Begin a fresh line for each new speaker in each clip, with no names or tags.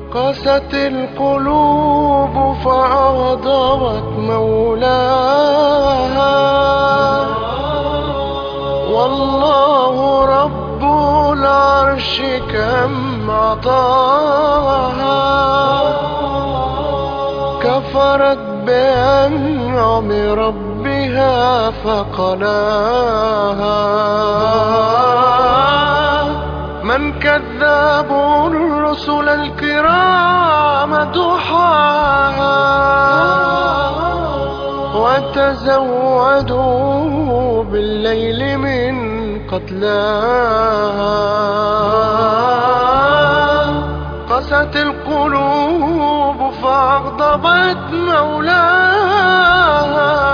قست القلوب فأغضبت مولاها والله رب العرش كم عطاها كفرت بأنعم ربها فقلاها من كذاب الرسل الكرام دحاها وتزودوا بالليل من قتلاها قست القلوب فأغضبت مولاها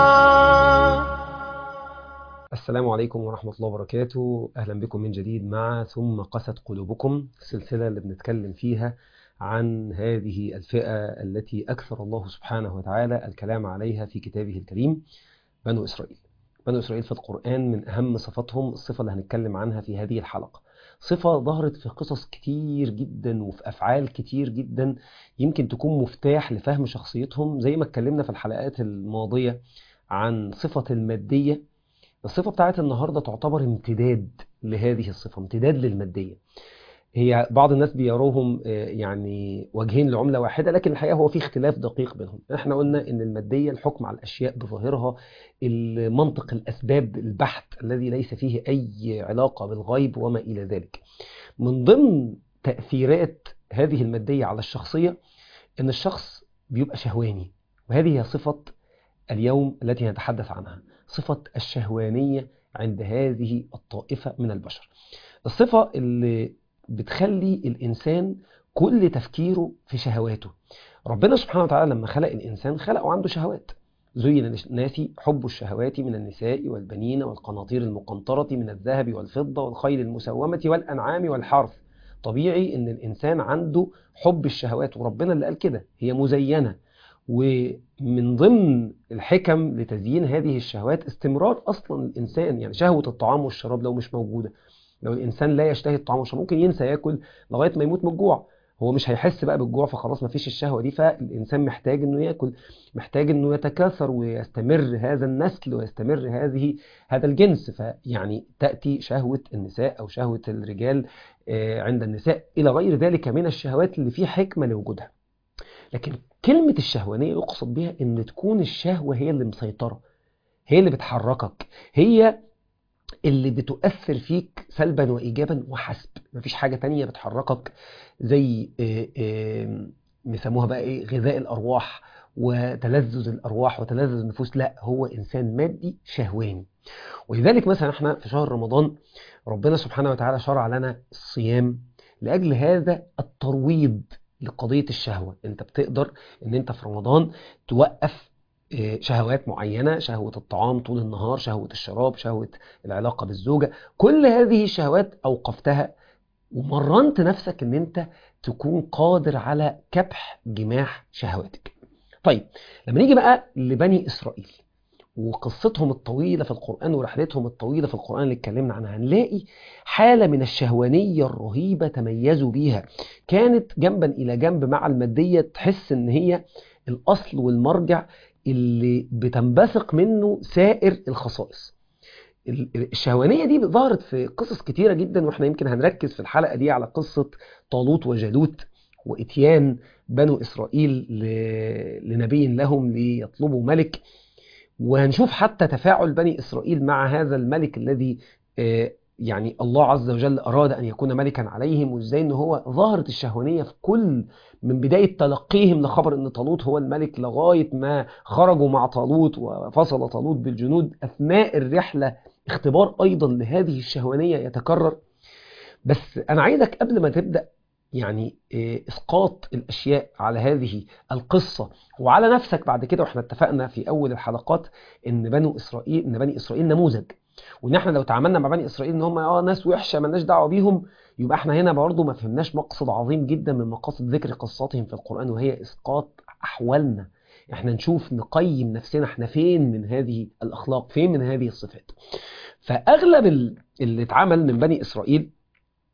السلام عليكم ورحمة الله وبركاته أهلا بكم من جديد مع ثم قست قلوبكم السلسلة اللي بنتكلم فيها عن هذه الفئة التي أكثر الله سبحانه وتعالى الكلام عليها في كتابه الكريم بنو إسرائيل بنو إسرائيل في القرآن من أهم صفاتهم الصفة اللي هنتكلم عنها في هذه الحلقة صفة ظهرت في قصص كتير جدا وفي أفعال كتير جدا يمكن تكون مفتاح لفهم شخصيتهم زي ما اتكلمنا في الحلقات الماضية عن صفة المادية الصفة بتاعت النهاردة تعتبر امتداد لهذه الصفة امتداد للمادية هي بعض الناس بيروهم يعني وجهين لعملة واحدة لكن الحقيقة هو في اختلاف دقيق بينهم احنا قلنا ان المادية الحكم على الأشياء بظاهرها المنطق الأسباب البحت الذي ليس فيه أي علاقة بالغيب وما إلى ذلك من ضمن تأثيرات هذه المادية على الشخصية ان الشخص بيبقى شهواني وهذه هي صفة اليوم التي نتحدث عنها صفة الشهوانية عند هذه الطائفة من البشر الصفة اللي بتخلي الإنسان كل تفكيره في شهواته ربنا سبحانه وتعالى لما خلق الإنسان خلقه عنده شهوات زين للناس حب الشهوات من النساء والبنين والقناطير المقنطرة من الذهب والفضة والخيل المسومة والأنعام والحرث طبيعي ان الإنسان عنده حب الشهوات وربنا اللي قال كده هي مزينة ومن ضمن الحكم لتزيين هذه الشهوات استمرار اصلا الانسان يعني شهوه الطعام والشراب لو مش موجوده لو الانسان لا يشتهي الطعام والشراب ممكن ينسى ياكل لغايه ما يموت من الجوع هو مش هيحس بقى بالجوع فخلاص ما فيش الشهوه دي فالانسان محتاج انه ياكل محتاج انه يتكاثر ويستمر هذا النسل ويستمر هذه هذا الجنس فيعني تاتي شهوه النساء او شهوه الرجال عند النساء الى غير ذلك من الشهوات اللي فيه حكمه لوجودها لكن كلمة الشهوانية يقصد بها ان تكون الشهوة هي اللي مسيطرة هي اللي بتحركك هي اللي بتؤثر فيك سلبا وإيجابا وحسب مفيش حاجة تانية بتحركك زي بيسموها بقى ايه غذاء الأرواح وتلذذ الأرواح وتلذذ النفوس لا هو إنسان مادي شهواني ولذلك مثلا احنا في شهر رمضان ربنا سبحانه وتعالى شرع لنا الصيام لأجل هذا الترويض لقضية الشهوة انت بتقدر ان انت في رمضان توقف شهوات معينة شهوة الطعام طول النهار شهوة الشراب شهوة العلاقة بالزوجة كل هذه الشهوات أوقفتها ومرنت نفسك ان انت تكون قادر على كبح جماح شهواتك طيب لما نيجي بقى لبني إسرائيل وقصتهم الطويلة في القرآن ورحلتهم الطويلة في القرآن اللي اتكلمنا عنها هنلاقي حالة من الشهوانية الرهيبة تميزوا بيها كانت جنبا إلى جنب مع المادية تحس إن هي الأصل والمرجع اللي بتنبثق منه سائر الخصائص الشهوانية دي ظهرت في قصص كتيرة جدا واحنا يمكن هنركز في الحلقة دي على قصة طالوت وجالوت وإتيان بنو إسرائيل لنبي لهم ليطلبوا ملك وهنشوف حتى تفاعل بني إسرائيل مع هذا الملك الذي يعني الله عز وجل أراد أن يكون ملكا عليهم وإزاي أنه هو ظهرت الشهوانية في كل من بداية تلقيهم لخبر أن طالوت هو الملك لغاية ما خرجوا مع طالوت وفصل طالوت بالجنود أثناء الرحلة اختبار أيضا لهذه الشهوانية يتكرر بس أنا عايزك قبل ما تبدأ يعني اسقاط الاشياء على هذه القصه وعلى نفسك بعد كده واحنا اتفقنا في اول الحلقات ان بنو اسرائيل ان بني اسرائيل نموذج وان احنا لو تعاملنا مع بني اسرائيل ان هم اه ناس وحشه مالناش دعوه بيهم يبقى احنا هنا برضه ما فهمناش مقصد عظيم جدا من مقاصد ذكر قصاتهم في القران وهي اسقاط احوالنا احنا نشوف نقيم نفسنا احنا فين من هذه الاخلاق فين من هذه الصفات فاغلب اللي اتعمل من بني اسرائيل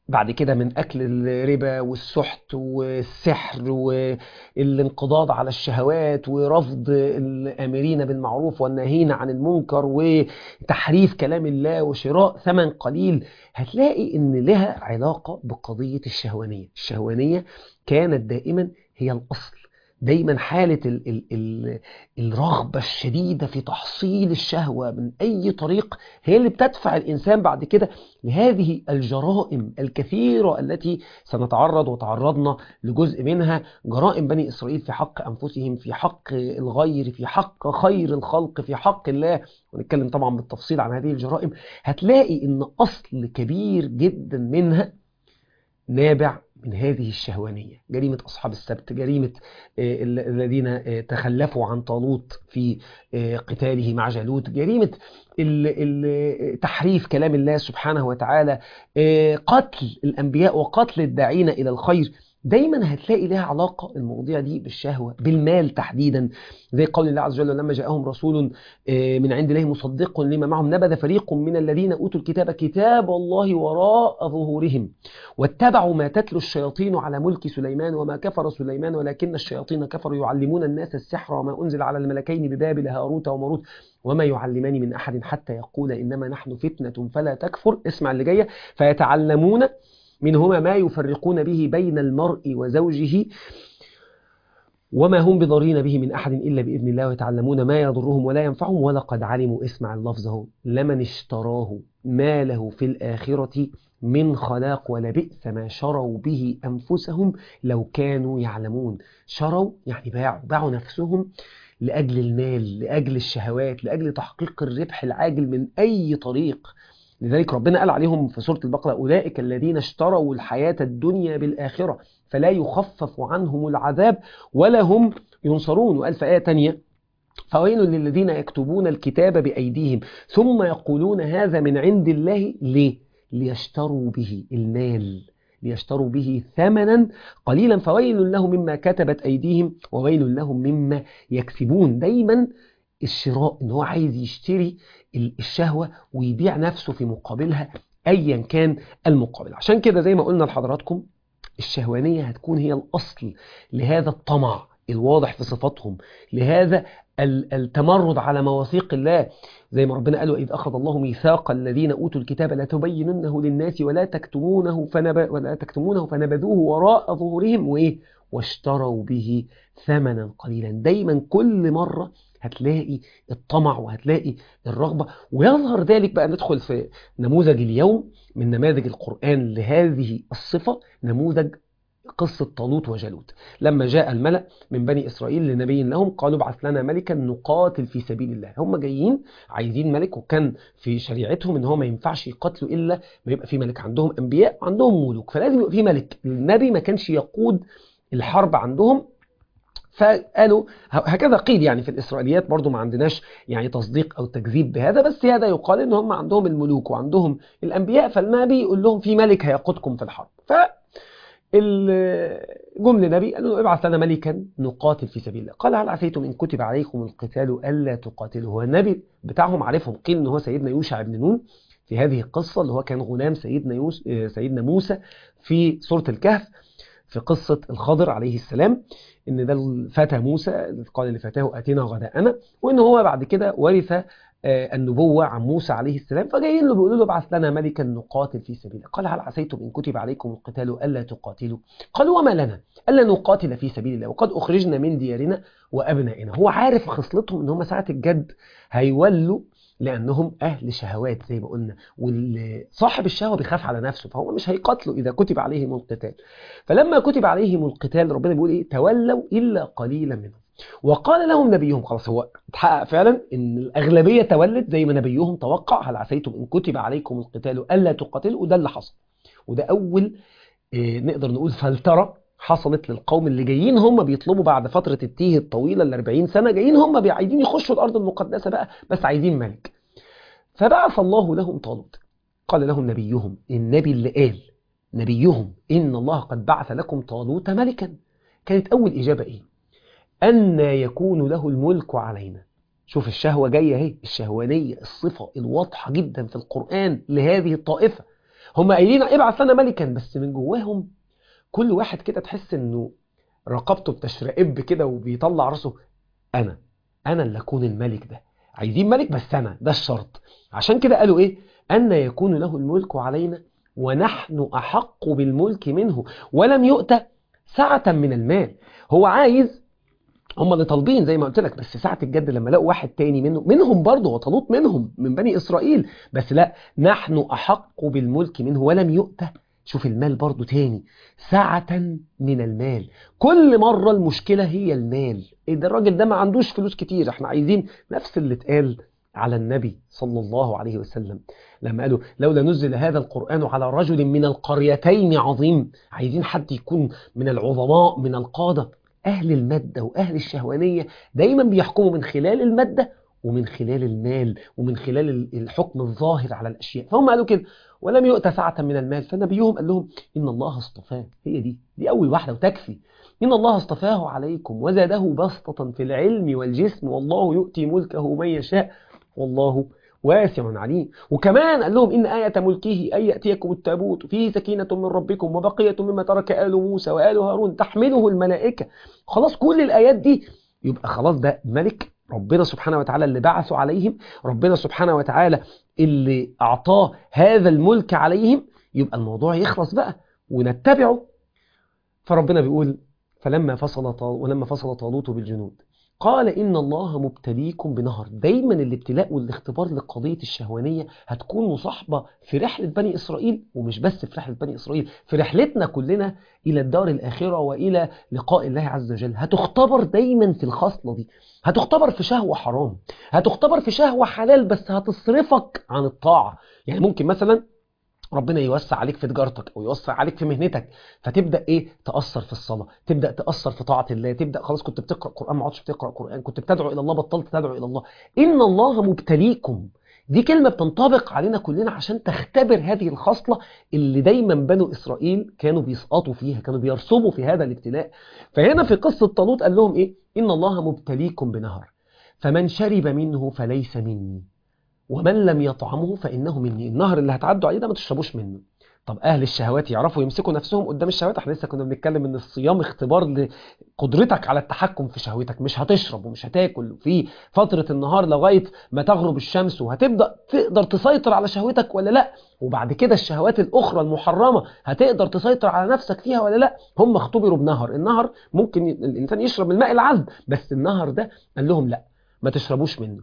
بعد كده من أكل الربا والسحت والسحر والانقضاض على الشهوات ورفض الآمرين بالمعروف والناهين عن المنكر وتحريف كلام الله وشراء ثمن قليل هتلاقي إن لها علاقة بقضية الشهوانية الشهوانية كانت دائما هي الأصل دايما حالة ال ال ال الرغبة الشديدة في تحصيل الشهوة من أي طريق هي اللي بتدفع الإنسان بعد كده لهذه الجرائم الكثيرة التي سنتعرض وتعرضنا لجزء منها جرائم بني إسرائيل في حق أنفسهم في حق الغير في حق خير الخلق في حق الله ونتكلم طبعا بالتفصيل عن هذه الجرائم هتلاقي إن أصل كبير جدا منها نابع من هذه الشهوانية جريمة أصحاب السبت جريمة الذين تخلفوا عن طالوت في قتاله مع جالوت جريمة تحريف كلام الله سبحانه وتعالى قتل الأنبياء وقتل الداعين إلى الخير دايما هتلاقي لها علاقة المواضيع دي بالشهوة بالمال تحديدا زي قول الله عز وجل لما جاءهم رسول من عند الله مصدق لما معهم نبذ فريق من الذين أوتوا الكتاب كتاب الله وراء ظهورهم واتبعوا ما تتلو الشياطين على ملك سليمان وما كفر سليمان ولكن الشياطين كفروا يعلمون الناس السحر وما أنزل على الملكين ببابل هاروت وماروت وما يعلمان من أحد حتى يقول إنما نحن فتنة فلا تكفر اسمع اللي جاية فيتعلمون منهما ما يفرقون به بين المرء وزوجه وما هم بضارين به من أحد إلا بإذن الله ويتعلمون ما يضرهم ولا ينفعهم ولقد علموا اسمع اللفظه لمن اشتراه ما له في الآخرة من خلاق ولبئس ما شروا به أنفسهم لو كانوا يعلمون شروا يعني باعوا باعوا نفسهم لأجل المال لأجل الشهوات لأجل تحقيق الربح العاجل من أي طريق لذلك ربنا قال عليهم في سورة البقرة أولئك الذين اشتروا الحياة الدنيا بالآخرة فلا يخفف عنهم العذاب ولا هم ينصرون وقال في آية تانية فويل للذين يكتبون الكتاب بأيديهم ثم يقولون هذا من عند الله ليه؟ ليشتروا به المال ليشتروا به ثمنا قليلا فويل لهم مما كتبت أيديهم وويل لهم مما يكسبون دايما الشراء ان هو عايز يشتري الشهوة ويبيع نفسه في مقابلها ايا كان المقابل عشان كده زي ما قلنا لحضراتكم الشهوانية هتكون هي الأصل لهذا الطمع الواضح في صفاتهم لهذا التمرد على مواثيق الله زي ما ربنا قال وإذ أخذ الله ميثاق الذين أوتوا الكتاب لا تبيننه للناس ولا تكتمونه فنب... ولا تكتمونه فنبذوه وراء ظهورهم وإيه واشتروا به ثمنا قليلا دايما كل مرة هتلاقي الطمع وهتلاقي الرغبة ويظهر ذلك بقى ندخل في نموذج اليوم من نماذج القرآن لهذه الصفة نموذج قصة طالوت وجالوت لما جاء الملأ من بني إسرائيل لنبي لهم قالوا ابعث لنا ملكا نقاتل في سبيل الله هم جايين عايزين ملك وكان في شريعتهم ان هو ما ينفعش يقاتلوا إلا ما يبقى في ملك عندهم أنبياء وعندهم ملوك فلازم يبقى في ملك النبي ما كانش يقود الحرب عندهم فقالوا هكذا قيل يعني في الإسرائيليات برضو ما عندناش يعني تصديق أو تكذيب بهذا بس هذا يقال إن هم عندهم الملوك وعندهم الأنبياء فالنبي يقول لهم في ملك هيقودكم في الحرب ف الجمل النبي قال له ابعث لنا ملكا نقاتل في سبيل الله قال هل عسيتم إن كتب عليكم القتال ألا تقاتلوا هو النبي بتاعهم عارفهم قيل إن هو سيدنا يوشع بن نون في هذه القصة اللي هو كان غلام سيدنا, يوس سيدنا موسى في سورة الكهف في قصة الخضر عليه السلام ان ده الفتى موسى قال لفتاه اتينا غداءنا وان هو بعد كده ورث النبوة عن موسى عليه السلام فجايين له بيقولوا له ابعث لنا ملكا نقاتل في سبيله قال هل عسيتم إن كتب عليكم القتال ألا تقاتلوا قالوا وما لنا ألا نقاتل في سبيل الله وقد أخرجنا من ديارنا وأبنائنا هو عارف خصلتهم إن هم ساعة الجد هيولوا لأنهم أهل شهوات زي ما قلنا وصاحب الشهوة بيخاف على نفسه فهو مش هيقاتلوا إذا كتب عليهم القتال فلما كتب عليهم القتال ربنا بيقول إيه تولوا إلا قليلا منهم وقال لهم نبيهم خلاص هو اتحقق فعلا ان الاغلبيه تولت زي ما نبيهم توقع هل عسيتم ان كتب عليكم القتال الا تقاتلوا وده اللي حصل وده اول اه نقدر نقول فلتره حصلت للقوم اللي جايين هم بيطلبوا بعد فتره التيه الطويله ال 40 سنه جايين هم عايزين يخشوا الارض المقدسه بقى بس عايزين ملك فبعث الله لهم طالوت قال لهم نبيهم النبي اللي قال نبيهم ان الله قد بعث لكم طالوت ملكا كانت اول اجابه ايه أن يكون له الملك علينا شوف الشهوة جاية اهي الشهوانية الصفة الواضحة جدا في القرآن لهذه الطائفة هم قايلين ابعث لنا ملكا بس من جواهم كل واحد كده تحس انه رقبته بتشرقب كده وبيطلع راسه انا انا اللي اكون الملك ده عايزين ملك بس انا ده الشرط عشان كده قالوا ايه ان يكون له الملك علينا ونحن احق بالملك منه ولم يؤت سعة من المال هو عايز هم اللي طالبين زي ما قلت لك بس ساعة الجد لما لقوا واحد تاني منه منهم برضه وطلوط منهم من بني إسرائيل بس لا نحن أحق بالملك منه ولم يؤت شوف المال برضه تاني سعة من المال كل مرة المشكلة هي المال إيه ده الراجل ده ما عندوش فلوس كتير احنا عايزين نفس اللي اتقال على النبي صلى الله عليه وسلم لما قالوا لولا نزل هذا القرآن على رجل من القريتين عظيم عايزين حد يكون من العظماء من القادة أهل المادة وأهل الشهوانية دايما بيحكموا من خلال المادة ومن خلال المال ومن خلال الحكم الظاهر على الأشياء فهم قالوا كده ولم يؤت سعة من المال فنبيهم قال لهم إن الله اصطفاه هي دي دي أول واحدة وتكفي إن الله اصطفاه عليكم وزاده بسطة في العلم والجسم والله يؤتي ملكه من يشاء والله واسع عليم وكمان قال لهم إن آية ملكه أن يأتيكم التابوت فيه سكينة من ربكم وبقية مما ترك آل موسى وآل هارون تحمله الملائكة خلاص كل الآيات دي يبقى خلاص ده ملك ربنا سبحانه وتعالى اللي بعثه عليهم ربنا سبحانه وتعالى اللي أعطاه هذا الملك عليهم يبقى الموضوع يخلص بقى ونتبعه فربنا بيقول فلما فصل طال ولما فصل طالوت بالجنود قال إن الله مبتليكم بنهر دايما الابتلاء والاختبار لقضية الشهوانية هتكون مصاحبة في رحلة بني إسرائيل ومش بس في رحلة بني إسرائيل في رحلتنا كلنا إلى الدار الآخرة وإلى لقاء الله عز وجل هتختبر دايما في الخصلة دي هتختبر في شهوة حرام هتختبر في شهوة حلال بس هتصرفك عن الطاعة يعني ممكن مثلا ربنا يوسع عليك في تجارتك او يوسع عليك في مهنتك فتبدا ايه تاثر في الصلاه تبدا تاثر في طاعه الله تبدا خلاص كنت بتقرا قران ما عادش بتقرا قران كنت بتدعو الى الله بطلت تدعو الى الله ان الله مبتليكم دي كلمة بتنطبق علينا كلنا عشان تختبر هذه الخصلة اللي دايما بنو إسرائيل كانوا بيسقطوا فيها كانوا بيرسبوا في هذا الابتلاء فهنا في قصة طالوت قال لهم إيه إن الله مبتليكم بنهر فمن شرب منه فليس مني ومن لم يطعمه فإنه مني النهر اللي هتعدوا عليه ده ما تشربوش منه طب أهل الشهوات يعرفوا يمسكوا نفسهم قدام الشهوات احنا لسه كنا بنتكلم ان الصيام اختبار لقدرتك على التحكم في شهوتك مش هتشرب ومش هتاكل في فترة النهار لغاية ما تغرب الشمس وهتبدأ تقدر تسيطر على شهوتك ولا لا وبعد كده الشهوات الأخرى المحرمة هتقدر تسيطر على نفسك فيها ولا لا هم اختبروا بنهر النهر ممكن الإنسان يشرب من الماء العذب بس النهر ده قال لهم لا ما تشربوش منه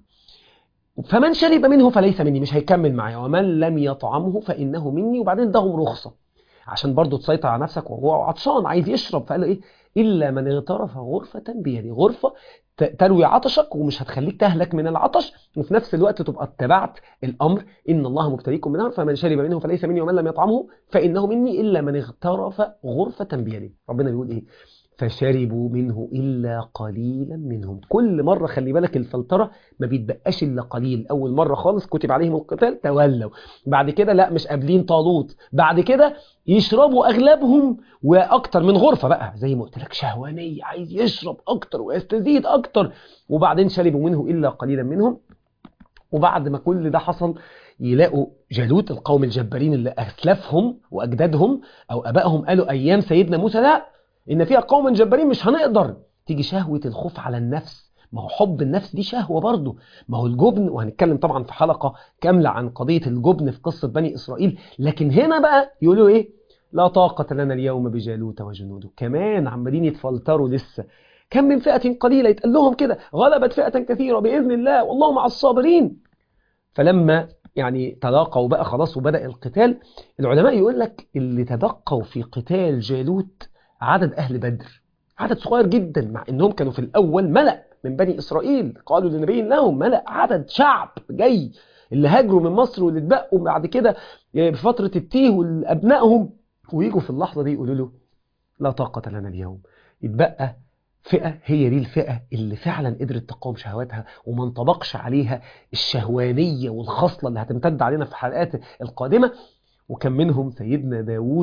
فمن شرب منه فليس مني مش هيكمل معايا ومن لم يطعمه فإنه مني وبعدين اداهم رخصة عشان برضو تسيطر على نفسك وهو عطشان عايز يشرب فقال ايه إلا من اغترف غرفة بيده غرفة تروي عطشك ومش هتخليك تهلك من العطش وفي نفس الوقت تبقى اتبعت الأمر إن الله مبتليكم من نار فمن شرب منه فليس مني ومن لم يطعمه فإنه مني إلا من اغترف غرفة بيده ربنا بيقول إيه فشربوا منه إلا قليلا منهم كل مرة خلي بالك الفلترة ما بيتبقاش إلا قليل أول مرة خالص كتب عليهم القتال تولوا بعد كده لا مش قابلين طالوت بعد كده يشربوا أغلبهم وأكتر من غرفة بقى زي ما قلت لك شهوانية عايز يشرب أكتر ويستزيد أكتر وبعدين شربوا منه إلا قليلا منهم وبعد ما كل ده حصل يلاقوا جالوت القوم الجبارين اللي أسلافهم وأجدادهم أو أبائهم قالوا أيام سيدنا موسى لا إن فيها قوم جبارين مش هنقدر تيجي شهوة الخوف على النفس ما هو حب النفس دي شهوة برضه ما هو الجبن وهنتكلم طبعا في حلقة كاملة عن قضية الجبن في قصة بني إسرائيل لكن هنا بقى يقولوا إيه لا طاقة لنا اليوم بجالوت وجنوده كمان عمالين يتفلتروا لسه كم من فئة قليلة يتقال لهم كده غلبت فئة كثيرة بإذن الله والله مع الصابرين فلما يعني تلاقوا بقى خلاص وبدأ القتال العلماء يقول لك اللي تبقوا في قتال جالوت عدد أهل بدر عدد صغير جدا مع أنهم كانوا في الأول ملأ من بني إسرائيل قالوا لنبي لهم ملأ عدد شعب جاي اللي هاجروا من مصر واللي اتبقوا بعد كده بفترة التيه لأبنائهم ويجوا في اللحظة دي يقولوا له لا طاقة لنا اليوم يتبقى فئة هي دي الفئة اللي فعلا قدرت تقاوم شهواتها وما انطبقش عليها الشهوانية والخصلة اللي هتمتد علينا في الحلقات القادمة وكان منهم سيدنا داود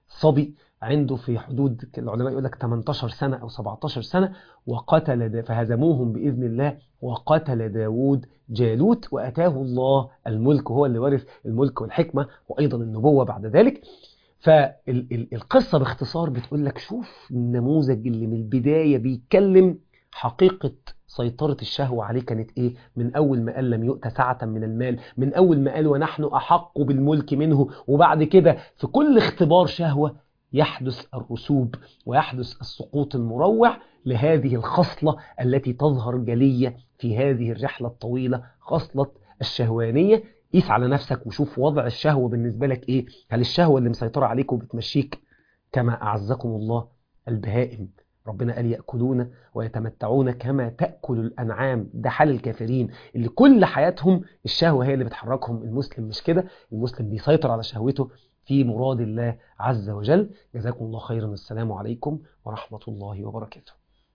صبي عنده في حدود العلماء يقول لك 18 سنة أو 17 سنة وقتل دا فهزموهم بإذن الله وقتل داود جالوت وأتاه الله الملك وهو اللي ورث الملك والحكمة وأيضا النبوة بعد ذلك فالقصة باختصار بتقول لك شوف النموذج اللي من البداية بيتكلم حقيقة سيطرة الشهوة عليه كانت ايه من اول ما قال لم يؤت سعة من المال من اول ما قال ونحن احق بالملك منه وبعد كده في كل اختبار شهوة يحدث الرسوب ويحدث السقوط المروع لهذه الخصلة التي تظهر جلية في هذه الرحلة الطويلة خصلة الشهوانية قيس على نفسك وشوف وضع الشهوة بالنسبة لك ايه هل الشهوة اللي مسيطرة عليك وبتمشيك كما أعزكم الله البهائم ربنا قال يأكلون ويتمتعون كما تأكل الأنعام ده حال الكافرين اللي كل حياتهم الشهوة هي اللي بتحركهم المسلم مش كده المسلم بيسيطر على شهوته في مراد الله عز وجل جزاكم الله خيرا السلام عليكم ورحمة الله وبركاته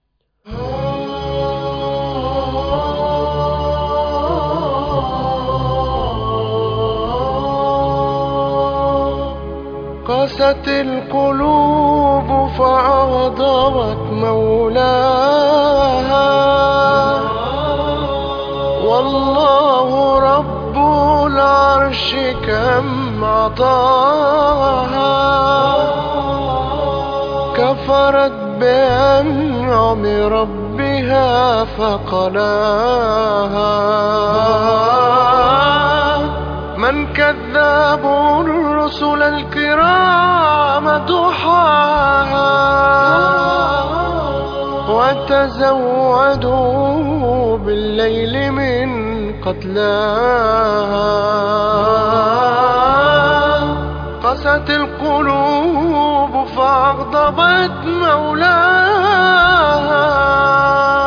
قست القلوب فأغضبت مولاها والله رب العرش كم عطاها كفرت بأنعم ربها فقلاها من كذاب الرسل الكرام دحاها وتزودوا بالليل من قتلاها قست القلوب فأغضبت مولاها